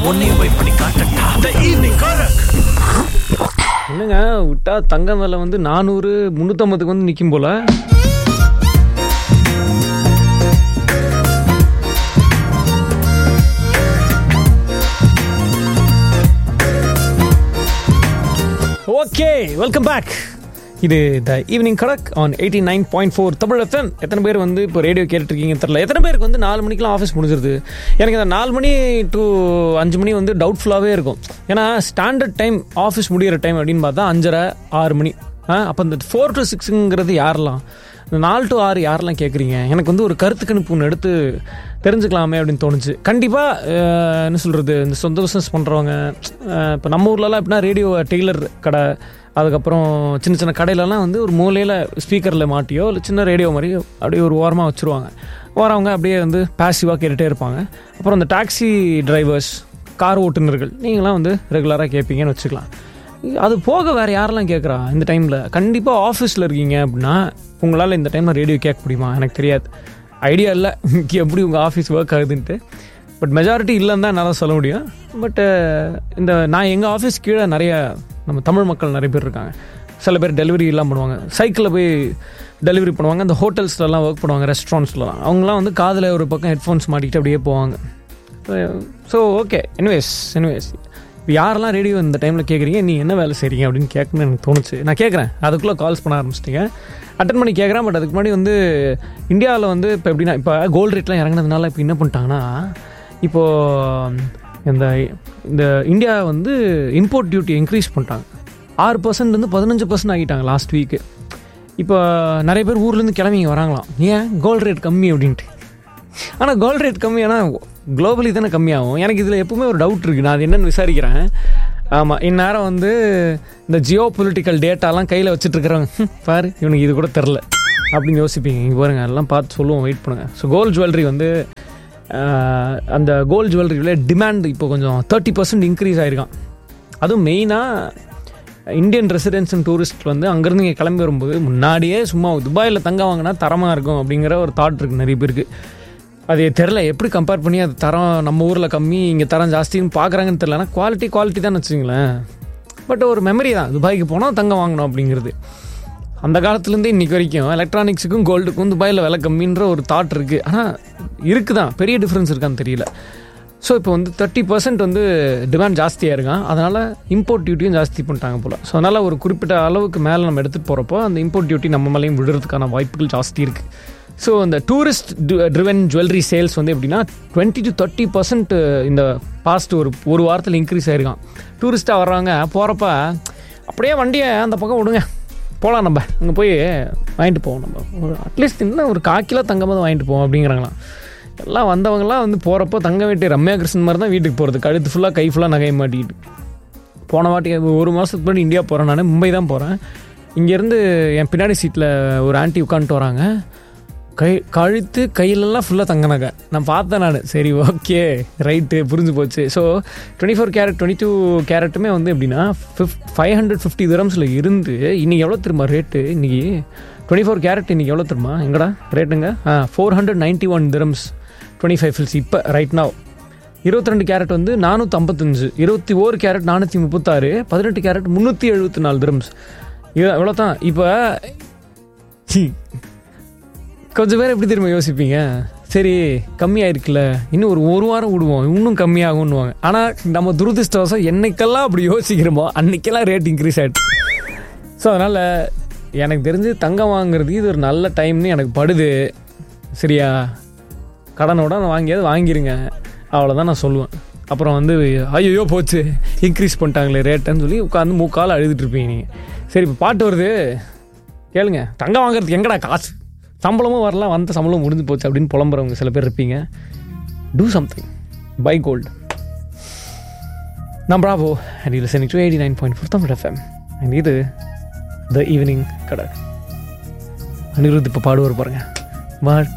உன்னையும் போய் பண்ணி காட்டட்டா த ஈவினிங் காரக் என்னங்க விட்டா தங்கம் விலை வந்து நானூறு முந்நூற்றம்பதுக்கு வந்து நிற்கும் போல ஓகே வெல்கம் பேக் இது the evening Kadak on eighty nine point four Tamil FM எத்தனை பேர் வந்து இப்போ ரேடியோ கேட்டுருக்கீங்க தெரில எத்தனை பேருக்கு வந்து நாலு மணிக்கெலாம் ஆஃபீஸ் முடிஞ்சிருது எனக்கு இந்த நாலு மணி டு அஞ்சு மணி வந்து டவுட்ஃபுல்லாகவே இருக்கும் ஏன்னா ஸ்டாண்டர்ட் டைம் ஆஃபீஸ் முடிகிற டைம் அப்படின்னு பார்த்தா அஞ்சரை ஆறு மணி ஆ அப்போ இந்த ஃபோர் டு சிக்ஸுங்கிறது யாரெல்லாம் இந்த நாலு டு ஆறு யாரெல்லாம் கேட்குறீங்க எனக்கு வந்து ஒரு கருத்து கணிப்பு ஒன்று எடுத்து தெரிஞ்சுக்கலாமே அப்படின்னு தோணுச்சு கண்டிப்பாக என்ன சொல்கிறது இந்த சொந்த பிஸ்னஸ் பண்ணுறவங்க இப்போ நம்ம ஊர்லலாம் எப்படின்னா ரேடியோ டெய்லர் கடை அதுக்கப்புறம் சின்ன சின்ன கடையிலலாம் வந்து ஒரு மூலையில் ஸ்பீக்கரில் மாட்டியோ இல்லை சின்ன ரேடியோ மாதிரி அப்படியே ஒரு ஓரமாக வச்சுருவாங்க வரவங்க அப்படியே வந்து பேசிவாக கேட்டுகிட்டே இருப்பாங்க அப்புறம் இந்த டாக்ஸி டிரைவர்ஸ் கார் ஓட்டுநர்கள் நீங்களாம் வந்து ரெகுலராக கேட்பீங்கன்னு வச்சுக்கலாம் அது போக வேறு யாரெல்லாம் கேட்குறா இந்த டைமில் கண்டிப்பாக ஆஃபீஸில் இருக்கீங்க அப்படின்னா உங்களால் இந்த டைமில் ரேடியோ கேட்க முடியுமா எனக்கு தெரியாது ஐடியா இல்லை எப்படி உங்கள் ஆஃபீஸ் ஒர்க் ஆகுதுன்ட்டு பட் மெஜாரிட்டி இல்லைன்னு தான் என்னால் சொல்ல முடியும் பட்டு இந்த நான் எங்கள் ஆஃபீஸ் கீழே நிறைய நம்ம தமிழ் மக்கள் நிறைய பேர் இருக்காங்க சில பேர் டெலிவரி எல்லாம் பண்ணுவாங்க சைக்கிளில் போய் டெலிவரி பண்ணுவாங்க இந்த ஹோட்டல்ஸ்லலாம் ஒர்க் பண்ணுவாங்க ரெஸ்டாரண்ட்ஸ்லலாம் அவங்களாம் வந்து காதில் ஒரு பக்கம் ஹெட்ஃபோன்ஸ் மாட்டிக்கிட்டு அப்படியே போவாங்க ஸோ ஓகே எனிவேஸ் எனிவேஸ் இப்போ யாரெல்லாம் ரேடியோ இந்த டைமில் கேட்குறீங்க நீ என்ன வேலை செய்கிறீங்க அப்படின்னு கேட்கணும்னு எனக்கு தோணுச்சு நான் கேட்குறேன் அதுக்குள்ளே கால்ஸ் பண்ண ஆரம்பிச்சிட்டிங்க அட்டன் பண்ணி கேட்குறேன் பட் அதுக்கு முன்னாடி வந்து இந்தியாவில் வந்து இப்போ எப்படின்னா இப்போ கோல்டு ரேட்லாம் இறங்கினதுனால இப்போ என்ன பண்ணிட்டாங்கன்னா இப்போது இந்த இந்த இந்தியா வந்து இம்போர்ட் டியூட்டி இன்க்ரீஸ் பண்ணிட்டாங்க ஆறு பர்சன்ட் வந்து பதினஞ்சு பர்சன்ட் ஆகிட்டாங்க லாஸ்ட் வீக்கு இப்போ நிறைய பேர் ஊர்லேருந்து கிளம்பி வராங்களாம் ஏன் கோல்டு ரேட் கம்மி அப்படின்ட்டு ஆனால் கோல்டு ரேட் கம்மி ஆனால் குளோபலி தானே கம்மியாகும் எனக்கு இதில் எப்பவுமே ஒரு டவுட் இருக்குது நான் அது என்னென்னு விசாரிக்கிறேன் ஆமாம் இந்நேரம் வந்து இந்த ஜியோ பொலிட்டிக்கல் டேட்டாலாம் கையில் வச்சுட்டு இருக்கிறவங்க பாரு இவனுக்கு இது கூட தெரில அப்படின்னு யோசிப்பீங்க இங்கே பாருங்க எல்லாம் பார்த்து சொல்லுவோம் வெயிட் பண்ணுங்கள் ஸோ கோல்டு ஜுவல்லரி வந்து அந்த கோல்டு ஜுவல்லரியில் டிமாண்ட் இப்போ கொஞ்சம் தேர்ட்டி பர்சன்ட் இன்க்ரீஸ் ஆகிருக்கான் அதுவும் மெயினாக இந்தியன் ரெசிடென்ஸ் அண்ட் டூரிஸ்ட் வந்து அங்கேருந்து இங்கே கிளம்பி வரும்போது முன்னாடியே சும்மா துபாயில் தங்க வாங்கினா தரமாக இருக்கும் அப்படிங்கிற ஒரு தாட் இருக்குது நிறைய பேருக்கு அது தெரில எப்படி கம்பேர் பண்ணி அது தரம் நம்ம ஊரில் கம்மி இங்கே தரம் ஜாஸ்தின்னு பார்க்குறாங்கன்னு தெரில ஆனால் குவாலிட்டி குவாலிட்டி தான் வச்சுங்களேன் பட் ஒரு மெமரி தான் துபாய்க்கு போனால் தங்கம் வாங்கணும் அப்படிங்கிறது அந்த காலத்துலேருந்து இன்றைக்கி வரைக்கும் எலக்ட்ரானிக்ஸுக்கும் கோல்டுக்கும் துபாயில் விலை கம்மின்ற ஒரு தாட் இருக்குது ஆனால் இருக்குது தான் பெரிய டிஃப்ரென்ஸ் இருக்கான்னு தெரியல ஸோ இப்போ வந்து தேர்ட்டி பர்சன்ட் வந்து டிமாண்ட் ஜாஸ்தியாக இருக்கான் அதனால் இம்போர்ட் டியூட்டியும் ஜாஸ்தி பண்ணிட்டாங்க போல் ஸோ அதனால் ஒரு குறிப்பிட்ட அளவுக்கு மேலே நம்ம எடுத்துகிட்டு போகிறப்போ அந்த இம்போர்ட் டியூட்டி நம்ம மேலேயும் விடுறதுக்கான வாய்ப்புகள் ஜாஸ்தி இருக்குது ஸோ இந்த டூரிஸ்ட் ட்ரிவன் ஜுவல்லரி சேல்ஸ் வந்து எப்படின்னா டுவெண்ட்டி டு தேர்ட்டி பர்சன்ட் இந்த பாஸ்ட் ஒரு ஒரு வாரத்தில் இன்க்ரீஸ் ஆயிருக்கான் டூரிஸ்ட்டாக வர்றாங்க போகிறப்ப அப்படியே வண்டியை அந்த பக்கம் விடுங்க போகலாம் நம்ம அங்கே போய் வாங்கிட்டு போவோம் நம்ம ஒரு அட்லீஸ்ட் இன்னும் ஒரு காக்கிலோ தங்கமாக வாங்கிட்டு போவோம் அப்படிங்கிறாங்களாம் எல்லாம் வந்தவங்கலாம் வந்து போகிறப்போ தங்க வேட்டி ரம்யா கிருஷ்ணன் மாதிரி தான் வீட்டுக்கு போகிறது கழுத்து ஃபுல்லாக கை ஃபுல்லாக நகையை மாட்டிக்கிட்டு போன வாட்டி ஒரு மாதத்துக்கு முன்னாடி இந்தியா போகிறேன் நான் மும்பை தான் போகிறேன் இங்கேருந்து என் பின்னாடி சீட்டில் ஒரு ஆண்டி உட்காந்துட்டு வராங்க கை கழுத்து கையிலெல்லாம் ஃபுல்லாக தங்க நகை நான் பார்த்தேன் நான் சரி ஓகே ரைட்டு புரிஞ்சு போச்சு so twenty four carat twenty two கேரட்டுமே வந்து எப்படின்னா ஃபிஃப் ஃபைவ் ஹண்ட்ரட் ஃபிஃப்டி திரம்ஸில் இருந்து இன்றைக்கி எவ்வளோ திரும்ப ரேட்டு இன்றைக்கி டுவெண்ட்டி ஃபோர் கேரட் இன்றைக்கி எவ்வளோ திரும்ப எங்கடா ரேட்டுங்க ஆ four hundred ninety one dirhams twenty five fils இப்போ ரைட் நாவ் இருபத்தி ரெண்டு கேரட் வந்து நானூற்றி ஐம்பத்தஞ்சு இருபத்தி ஓரு கேரட் நானூற்றி முப்பத்தாறு பதினெட்டு கேரட் முந்நூற்றி எழுபத்தி நாலு திரம்ஸ் எவ்வளோ தான் இப்போ கொஞ்சம் பேர் எப்படி திரும்ப யோசிப்பீங்க சரி கம்மியாயிருக்குல்ல இன்னும் ஒரு ஒரு வாரம் விடுவோம் இன்னும் கம்மியாகும்னுவாங்க ஆனால் நம்ம துரதிருஷ்டவசம் என்னைக்கெல்லாம் அப்படி யோசிக்கிறோமோ அன்னைக்கெல்லாம் ரேட் இன்க்ரீஸ் ஆகிடுச்சு ஸோ அதனால் எனக்கு தெரிஞ்சு தங்கம் வாங்குறது இது ஒரு நல்ல டைம்னு எனக்கு படுது சரியா கடனோட நான் வாங்கியாவது வாங்கிருங்க அவ்வளோதான் நான் சொல்லுவேன் அப்புறம் வந்து ஐயோ போச்சு இன்க்ரீஸ் பண்ணிட்டாங்களே ரேட்டுன்னு சொல்லி உட்காந்து மூக்கால் அழுதுட்டு இருப்பீங்க நீங்கள் சரி இப்போ பாட்டு வருது கேளுங்க தங்கம் வாங்குறதுக்கு எங்கடா காசு சம்பளமும் வரலாம் வந்த சம்பளம் முடிஞ்சு போச்சு அப்படின்னு புலம்புறவங்க சில பேர் இருப்பீங்க டூ சம்திங் பை கோல்டு நான் பிராவோ அண்ட் இது சென்னிங் to eighty nine point four Tamil FM and இது த ஈவினிங் கடை அனிருத் இப்போ பாடுவார் பாருங்க